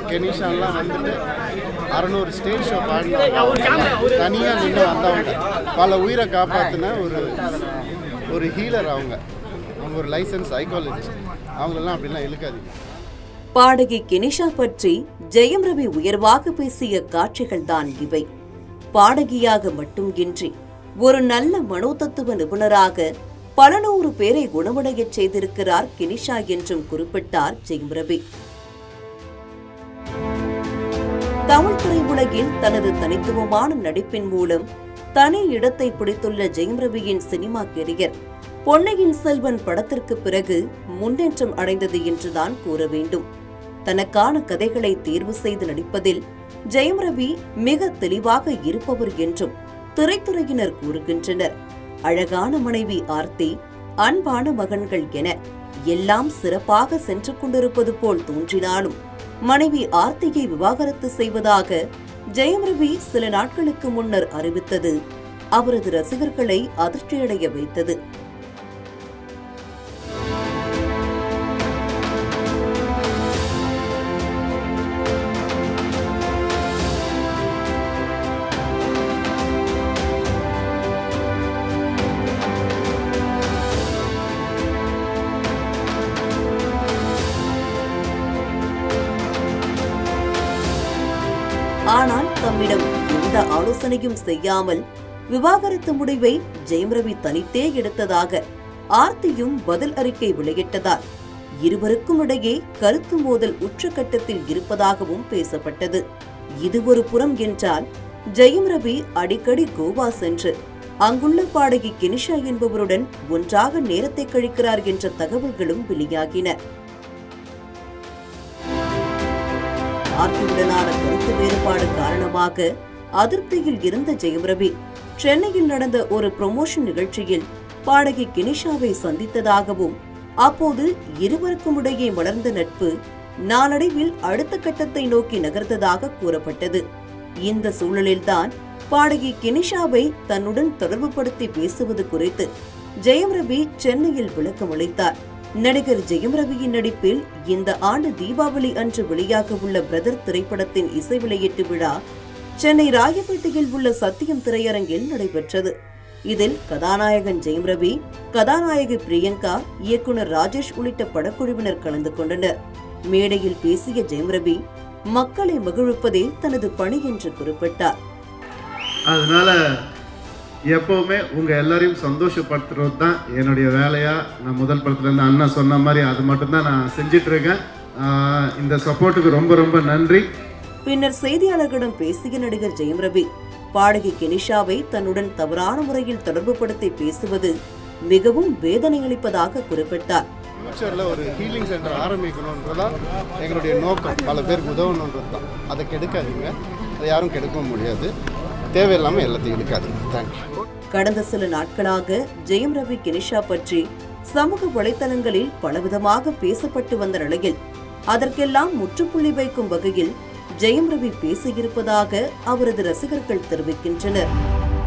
கெனிஷாலாம் வந்துட்டு அறநூறு stage show பாடினாங்க தனியாக நின்று வந்தவங்க பல உயிரை காப்பாற்றின ஒரு ஒரு ஹீலர் அவங்க அவங்க ஒரு லைசன்ஸ் சைக்காலஜிஸ்ட் அவங்களெல்லாம் அப்படிலாம் இழுக்காதீங்க பாடகி கெனிஷா பற்றி ஜெயம் ரவி உயர்வாக பேசிய காட்சிகள்தான் இவை பாடகியாக மட்டும் இன்றி ஒரு நல்ல மனோதத்துவ நிபுணராக பல நூறு பேரை குணமடையச் செய்திருக்கிறார் கெனிஷா என்றும் குறிப்பிட்டார் ஜெயம் ரவி தமிழ் திரையுலகில் தனது தனித்துவமான நடிப்பின் மூலம் தனி இடத்தை பிடித்துள்ள ஜெயம் ரவியின் சினிமா கெரியர் பொன்னையின் செல்வன் படத்திற்கு பிறகு முன்னேற்றம் அடைந்தது என்றுதான் கூற வேண்டும் தனக்கான கதைகளை தேர்வு செய்து நடிப்பதில் ஜெயம் ரவி மிக தெளிவாக இருப்பவர் என்றும் திரைத்துறையினர் கூறுகின்றனர் அழகான மனைவி ஆர்த்தி அன்பான மகன்கள் என எல்லாம் சிறப்பாக சென்று கொண்டிருப்பது போல் தோன்றினாலும் மனைவி ஆர்த்தியை விவாகரத்து செய்வதாக ஜெயம் ரவி சில நாட்களுக்கு முன்னர் அறிவித்தது அவரது ரசிகர்களை அதிர்ச்சியடைய வைத்தது ஆனால் தம்மிடம் எந்த ஆலோசனையும் செய்யாமல் விவாகரத்து முடிவை ஜெயம் ரவி தனித்தே எடுத்ததாக ஆர்த்தியும் பதில் அறிக்கை வெளியிட்டதால் இருவருக்கும் இடையே கருத்து மோதல் உச்சகட்டத்தில் இருப்பதாகவும் பேசப்பட்டது இது ஒரு புறம் என்றால் ஜெயம் ரவி அடிக்கடி கோவா சென்று அங்குள்ள பாடகி கெனிஷா என்பவருடன் ஒன்றாக நேரத்தை கழிக்கிறார் என்ற தகவல்களும் வெளியாகின ஆர்த்தியுடனான கருத்து வேறுபாடு காரணமாக அதிருப்தியில் இருந்த ஜெயம் ரவி சென்னையில் நடந்த ஒரு ப்ரொமோஷன் நிகழ்ச்சியில் பாடகி கெனிஷாவை சந்தித்ததாகவும் அப்போது இருவருக்கும் இடையே வளர்ந்த நட்பு நாளடைவில் அடுத்த கட்டத்தை நோக்கி நகர்ந்ததாக கூறப்பட்டது இந்த சூழலில்தான் பாடகி கெனிஷாவை தன்னுடன் தொடர்புபடுத்தி பேசுவது குறித்து ஜெயம் ரவி சென்னையில் விளக்கமளித்தார் நடிகர் ஜெயம் ரவியின் நடிப்பில் இந்த ஆண்டு தீபாவளி அன்று வெளியாக உள்ள பிரதர் திரைப்படத்தின் இசை வெளியீட்டு விழா சென்னை ராயப்பேட்டையில் உள்ள சத்தியம் திரையரங்கில் நடைபெற்றது இதில் கதாநாயகன் ஜெயம் ரவி கதாநாயகி பிரியங்கா இயக்குனர் ராஜேஷ் உள்ளிட்ட படக்குழுவினர் கலந்து கொண்டனர் மேடையில் பேசிய ஜெயம் ரவி மக்களை மகிழ்விப்பதே தனது பணி என்று குறிப்பிட்டார் அதனால எப்போவுமே உங்கள் எல்லாரையும் சந்தோஷப்படுத்துறது தான் என்னுடைய வேலையாக நான் முதல் படத்துலேருந்து அண்ணா சொன்ன மாதிரி அது மட்டும்தான் நான் செஞ்சிட்ருக்கேன் இந்த சப்போர்ட்டுக்கு ரொம்ப ரொம்ப நன்றி பின்னர் செய்தியாளர்களிடம் பேசிய நடிகர் ஜெயம் ரவி பாடகி கெனிஷாவை தன்னுடன் தவறான முறையில் தொடர்புபடுத்தி பேசுவது மிகவும் வேதனை அளிப்பதாக குறிப்பிட்டார் ஃபியூச்சரில் ஒரு ஹீலிங் சென்டர் ஆரம்பிக்கணுன்றதான் எங்களுடைய நோக்கம் பல பேருக்கு உதவணுன்றது தான் அதை கெடுக்காதீங்க அதை யாரும் கெடுக்கவும் முடியாது தேவையில்லாமல் எல்லாத்தையும் எடுக்காதீங்க தேங்க்யூ கடந்த சில நாட்களாக ஜெயம் ரவி கெனிஷா பற்றி சமூக வலைத்தளங்களில் பலவிதமாக பேசப்பட்டு வந்த நிலையில் அதற்கெல்லாம் முற்றுப்புள்ளி வைக்கும் வகையில் ஜெயம் ரவி பேசியிருப்பதாக அவரது ரசிகர்கள் தெரிவிக்கின்றனர்